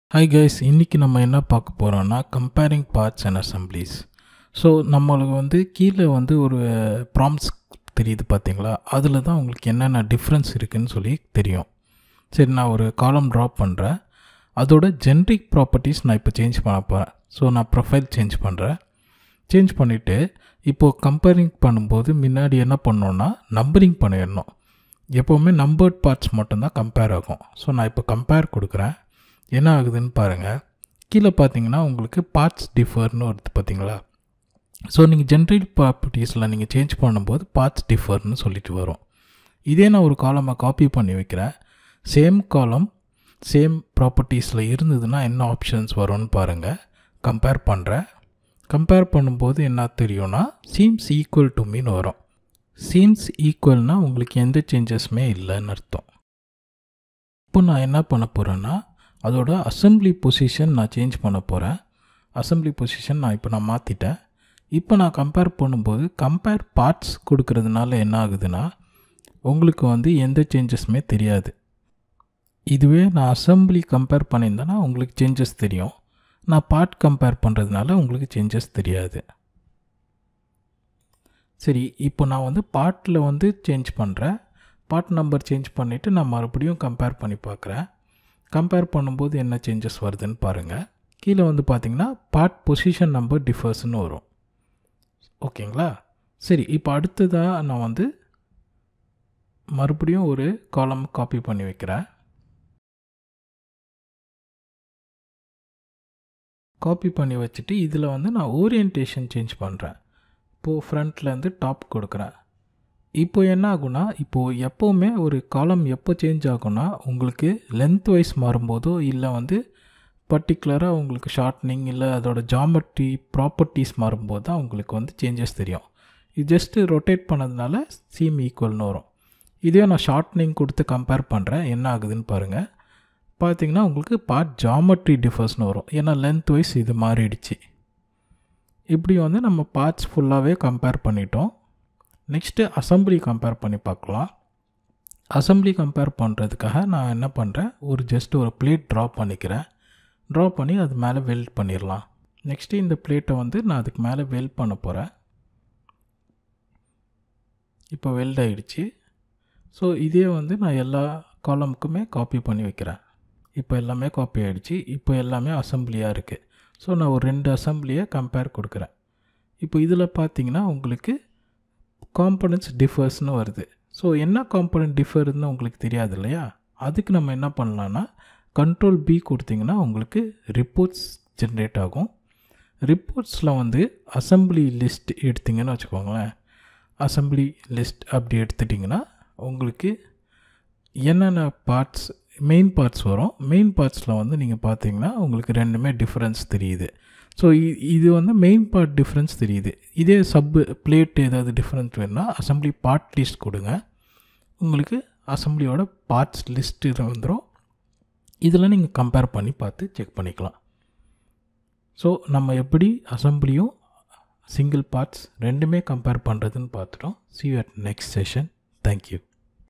hi guys இன்றைக்கி நம்ம என்ன பார்க்க போகிறோம்னா comparing parts and assemblies so நம்மளுக்கு வந்து கீழே வந்து ஒரு ப்ராம்ஸ் தெரியுது பார்த்தீங்களா அதில் தான் உங்களுக்கு என்னென்ன டிஃப்ரென்ஸ் இருக்குதுன்னு சொல்லி தெரியும் சரி நான் ஒரு காலம் ட்ராப் பண்ணுறேன் அதோட ஜென்ரிக் ப்ராப்பர்ட்டிஸ் நான் இப்போ சேஞ்ச் பண்ண போகிறேன் ஸோ நான் ப்ரொஃபைல் சேஞ்ச் பண்ணுறேன் சேஞ்ச் பண்ணிவிட்டு இப்போது கம்பேரிங் பண்ணும்போது முன்னாடி என்ன பண்ணோன்னா நம்பரிங் பண்ணிடணும் எப்போவுமே நம்பர்ட் பார்ட்ஸ் மட்டும்தான் கம்பேர் ஆகும் ஸோ நான் இப்போ கம்பேர் கொடுக்குறேன் என்ன ஆகுதுன்னு பாருங்கள் கீழே பார்த்தீங்கன்னா உங்களுக்கு பார்ட்ஸ் டிஃபர்னு வருது பார்த்தீங்களா ஸோ நீங்கள் ஜென்ரல் ப்ராப்பர்ட்டிஸில் நீங்கள் சேஞ்ச் பண்ணும்போது பார்ட்ஸ் டிஃபர்னு சொல்லிட்டு வரும் இதே நான் ஒரு காலமை காப்பி பண்ணி வைக்கிறேன் சேம் காலம் சேம் ப்ராப்பர்ட்டிஸில் இருந்ததுன்னா என்ன ஆப்ஷன்ஸ் வரும்னு பாருங்கள் கம்பேர் பண்ணுறேன் கம்பேர் பண்ணும்போது என்ன தெரியும்னா சீம்ஸ் ஈக்குவல் டு மீன் வரும் சீம்ஸ் ஈக்குவல்னால் உங்களுக்கு எந்த சேஞ்சஸுமே இல்லைன்னு அர்த்தம் இப்போ நான் என்ன பண்ண போகிறேன்னா அதோட அசம்பிளி பொசிஷன் நான் சேஞ்ச் பண்ண போகிறேன் அசம்பிளி பொசிஷன் நான் இப்போ நான் மாற்றிட்டேன் இப்போ நான் கம்பேர் பண்ணும்போது கம்பேர் பார்ட்ஸ் கொடுக்கறதுனால என்ன ஆகுதுன்னா உங்களுக்கு வந்து எந்த சேஞ்சஸுமே தெரியாது இதுவே நான் அசம்பிளி கம்பேர் பண்ணியிருந்தேன்னா உங்களுக்கு சேஞ்சஸ் தெரியும் நான் பார்ட் கம்பேர் பண்ணுறதுனால உங்களுக்கு சேஞ்சஸ் தெரியாது சரி இப்போ நான் வந்து பார்ட்டில் வந்து சேஞ்ச் பண்ணுறேன் பார்ட் நம்பர் சேஞ்ச் பண்ணிவிட்டு நான் மறுபடியும் கம்பேர் பண்ணி பார்க்குறேன் கம்பேர் பண்ணும்போது என்ன சேஞ்சஸ் வருதுன்னு பாருங்கள் கீழே வந்து பார்த்திங்கன்னா பார்ட் பொசிஷன் நம்பர் டிஃபர்ஸ்னு வரும் ஓகேங்களா சரி இப்போ அடுத்ததாக நான் வந்து மறுபடியும் ஒரு காலம் காப்பி பண்ணி வைக்கிறேன் காப்பி பண்ணி வச்சுட்டு இதில் வந்து நான் ஓரியன்டேஷன் சேஞ்ச் பண்ணுறேன் இப்போது ஃப்ரண்ட்லேருந்து டாப் கொடுக்குறேன் இப்போ என்ன ஆகுனா இப்போது எப்போவுமே ஒரு காலம் எப்போ சேஞ்ச் ஆகும்னா உங்களுக்கு லென்த் வைஸ் மாறும்போதோ இல்லை வந்து பர்டிகுலராக உங்களுக்கு ஷார்ட்னிங் இல்லை அதோட ஜாமெட்ரி ப்ராப்பர்ட்டிஸ் மாறும்போது தான் உங்களுக்கு வந்து சேஞ்சஸ் தெரியும் இது ஜஸ்ட்டு ரொட்டேட் பண்ணதுனால சீம் ஈக்குவல்னு வரும் இதே நான் ஷார்ட்னிங் கொடுத்து கம்பேர் பண்ணுறேன் என்ன ஆகுதுன்னு பாருங்கள் பார்த்தீங்கன்னா உங்களுக்கு பார்ட் ஜாமெட்ரி டிஃபர்ஸ்னு வரும் ஏன்னா லென்த் வைஸ் இது மாறிடுச்சு இப்படி வந்து நம்ம பார்ட்ஸ் ஃபுல்லாகவே கம்பேர் பண்ணிட்டோம் நெக்ஸ்ட்டு அசம்பிளி கம்பேர் பண்ணி பார்க்கலாம் அசம்பிளி கம்பேர் பண்ணுறதுக்காக நான் என்ன பண்ணுறேன் ஒரு ஜஸ்ட் ஒரு பிளேட் ட்ரா பண்ணிக்கிறேன் ட்ரா பண்ணி அது மேலே வெல்ட் பண்ணிடலாம் நெக்ஸ்ட்டு இந்த பிளேட்டை வந்து நான் அதுக்கு மேலே வெல்ட் பண்ண போகிறேன் இப்போ வெல்ட் ஆகிடுச்சு ஸோ இதே வந்து நான் எல்லா காலமுக்குமே காப்பி பண்ணி வைக்கிறேன் இப்போ எல்லாமே காப்பி ஆகிடுச்சு இப்போ எல்லாமே அசம்பிளியாக இருக்குது ஸோ நான் ஒரு ரெண்டு அசம்பிளியை கம்பேர் கொடுக்குறேன் இப்போ இதில் பார்த்தீங்கன்னா உங்களுக்கு காம்பனன்ட்ஸ் டிஃபர்ஸ்னு வருது ஸோ என்ன காம்பனண்ட் டிஃபர்னு உங்களுக்கு தெரியாது இல்லையா அதுக்கு நம்ம என்ன பண்ணலான்னா கண்ட்ரோல் பி கொடுத்தீங்கன்னா உங்களுக்கு ரிப்போர்ட்ஸ் ஜென்ரேட் ஆகும் ரிப்போர்ட்ஸில் வந்து அசம்பிளி லிஸ்ட் எடுத்திங்கன்னு வச்சுக்கோங்களேன் அசம்பிளி லிஸ்ட் அப்படி எடுத்துட்டிங்கன்னா உங்களுக்கு என்னென்ன பார்ட்ஸ் மெயின் பார்ட்ஸ் வரும் மெயின் பார்ட்ஸில் வந்து நீங்கள் பார்த்தீங்கன்னா உங்களுக்கு ரெண்டுமே டிஃப்ரென்ஸ் தெரியுது ஸோ இது வந்து மெயின் பார்ட் டிஃப்ரென்ஸ் தெரியுது இதே சப்பு பிளேட் ஏதாவது டிஃப்ரென்ஸ் வேணுன்னா அசம்பிளி பார்ட் லிஸ்ட் கொடுங்க உங்களுக்கு அசம்பிளியோட பார்ட்ஸ் லிஸ்ட்டு வந்துடும் இதில் நீங்கள் கம்பேர் பண்ணி பார்த்து செக் பண்ணிக்கலாம் ஸோ நம்ம எப்படி அசம்பிளியும் சிங்கிள் பார்ட்ஸ் ரெண்டுமே கம்பேர் பண்ணுறதுன்னு பார்த்துட்டோம் see you at next session thank you